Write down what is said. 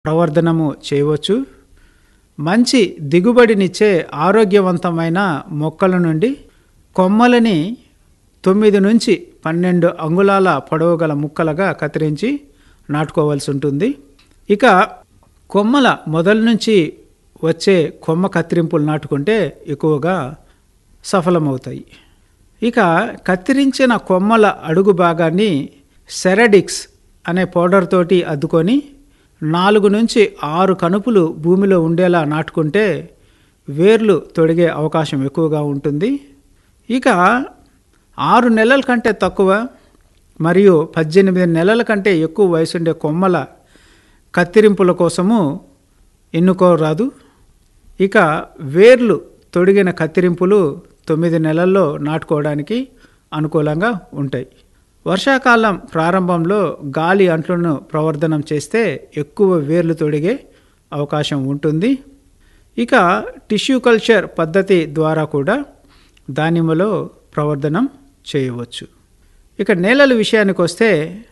ప్రవర్ధనము చేయవచ్చు మంచి దిగుబడినిచ్చే ఆరోగ్యవంతమైన మొక్కల నుండి కొమ్మలని తొమ్మిది నుంచి పన్నెండు అంగుళాల పొడవు గల ముక్కలుగా కత్తిరించి నాటుకోవాల్సి ఉంటుంది ఇక కొమ్మల మొదల నుంచి వచ్చే కొమ్మ కత్తిరింపులు నాటుకుంటే ఎక్కువగా సఫలమవుతాయి ఇక కత్తిరించిన కొమ్మల అడుగు భాగాన్ని సెరడిక్స్ అనే పౌడర్ తోటి అద్దుకొని నాలుగు నుంచి ఆరు కనుపులు భూమిలో ఉండేలా నాటుకుంటే వేర్లు తొడిగే అవకాశం ఎక్కువగా ఉంటుంది ఇక ఆరు నెలల కంటే తక్కువ మరియు పద్దెనిమిది నెలల కంటే ఎక్కువ వయసుండే కొమ్మల కత్తిరింపుల కోసము ఎన్నుకోరాదు ఇక వేర్లు తొడిగిన కత్తిరింపులు తొమ్మిది నెలల్లో నాటుకోవడానికి అనుకూలంగా ఉంటాయి వర్షాకాలం ప్రారంభంలో గాలి అంట్లను ప్రవర్ధనం చేస్తే ఎక్కువ వేర్లు తొడిగే అవకాశం ఉంటుంది ఇక టిష్యూ కల్చర్ పద్ధతి ద్వారా కూడా దానిమ్మలో ప్రవర్ధనం చేయవచ్చు ఇక నేలల విషయానికి వస్తే